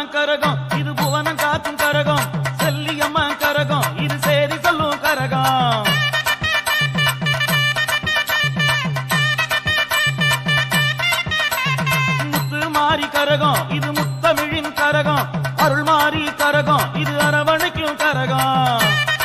கரகம் இது புவனம் காக்கும் கரகம் செல்லியம்மா கரகம் இது சேரி சொல்லும் கரகம் முத்து மாறி கரகம் இது முத்தமிழின் கரகம் அருள் மாறி கரகம் இது அரவணைக்கும் கரகம்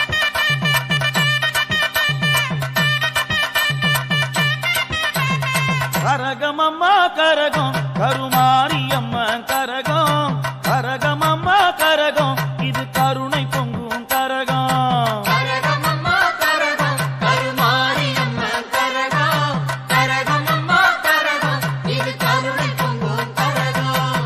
கரகமம்மா கரகம் கருமாரியம்மா கரகம் கரகமம்மா கரகம் இது கருணை பொங்கும் கரகம் கரகமம்மா கரகம் கருமாரியம்மன் கரகம் கரகமம்மா கரகம் இது கருணை பொங்கும் கரகம்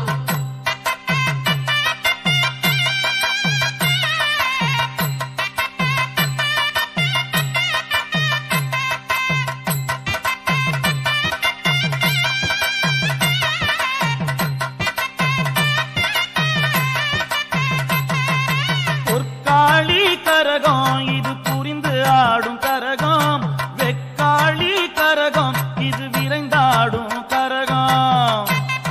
பொற்காளி கரகம் இது புரிந்து ஆடும் கரகம் வெக்காளி கரகம் இது விரைந்தாடும் கரகம்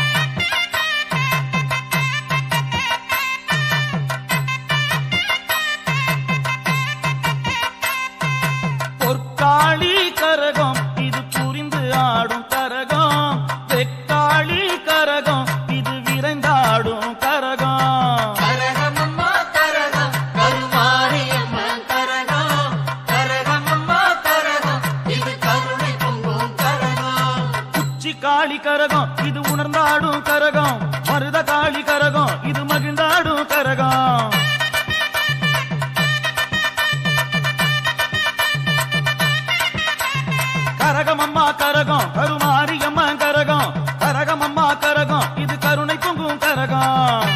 பொற்காளி கரகம் இது புரிந்து ஆடும் கரகம் வெக்காளி கரகம் இது விரைந்தாடும் கரகம் கரகமம்மா கரகம் கருமாரியம்மன் கரகம் கரகமம்மா கரகம் இது கருணை பொங்கும் கரகம் உச்சி காளி கரகம் இது உணர்ந்தாடும் கரகம் மருத காளி கரகம் இது மகிழ்ந்தாடும் கரகம் கரகம் அம்மா கரகம் கருமாரி அம்மா கரகம் கரகம் அம்மா கரகம் இது கருணை பொங்கும் கரகம்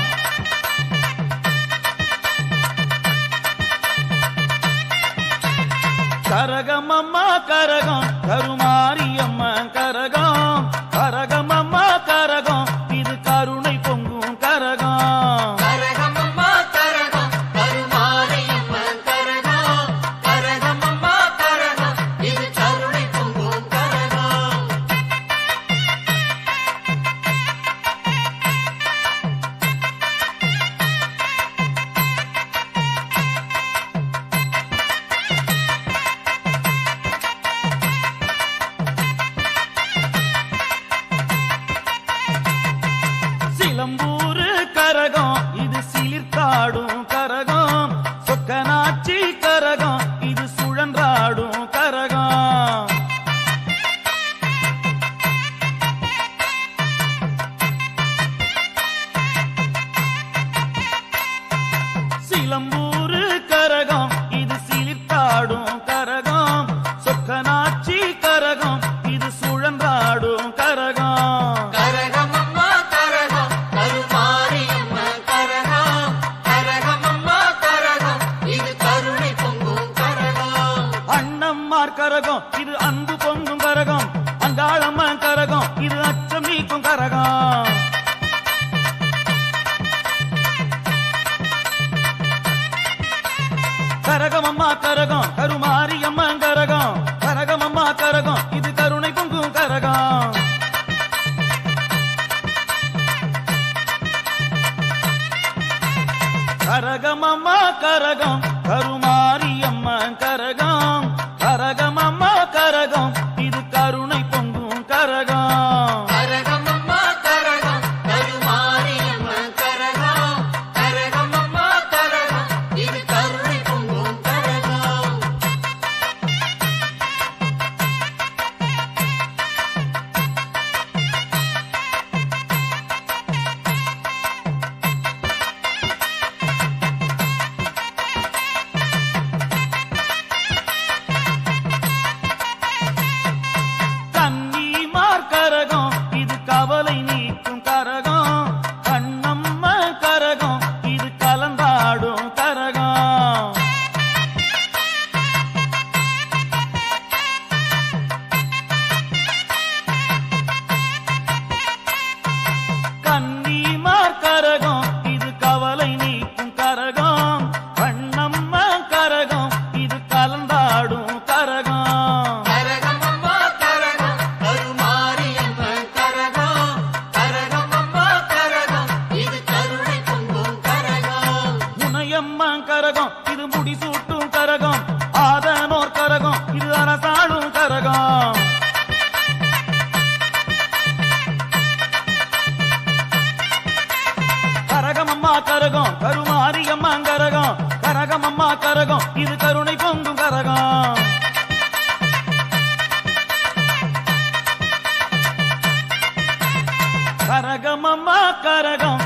கரகம் அம்மா கரகம் கருமாரி அம்மா கரகம் கரகம் அம்மா கரகம் இது கருணை பொங்கும் கரகம் கரகமம்மா கரகம் கருமாரியம்மன் கரகம் கரகமம்மா கரகம் இது கருணை பொங்கும் கரகம் சிலம்பூரு கரகம் இது சிலிர்த்தாடும் கரகம் சொக்கனாச்சி கரகம் இது சுழன்றாடும் கரகம் சிலம்பூரு கரகம் இது சிலிர்த்தாடும் கரகம் சொக்கனாச்சி கரகம் இது சுழன்றாடும் கரகம் கரகமம்மா கரகம் கருமாரியம்மன் கரகம் கரகமம்மா கரகம் இது கருணை பொங்கும் கரகம் அண்ணம்மார் கரகம் இது அன்பு பொங்கும் கரகம் அங்காளம்மா கரகம் இது அச்சம் நீக்கும் கரகம் கரகம் அம்மா கரகம் கருமாரி அம்மா கரகம் கரகம் அம்மா கரகம் இது கருணை பொங்கும் கரகம் கரகம் அம்மா கரகம் கருமாரி அம்மா கரகம் கரகம் அம்மா கரகம் இது கருணை பொங்கும் கரகம் கரகமம்மா கரகம் கருமாரியம்மன் கரகம் கரகமம்மா கரகம் இது கருணை பொங்கும் கரகம் கரகம் இது கருணை பொங்கும் கரகம் கரகம் அம்மா கரகம்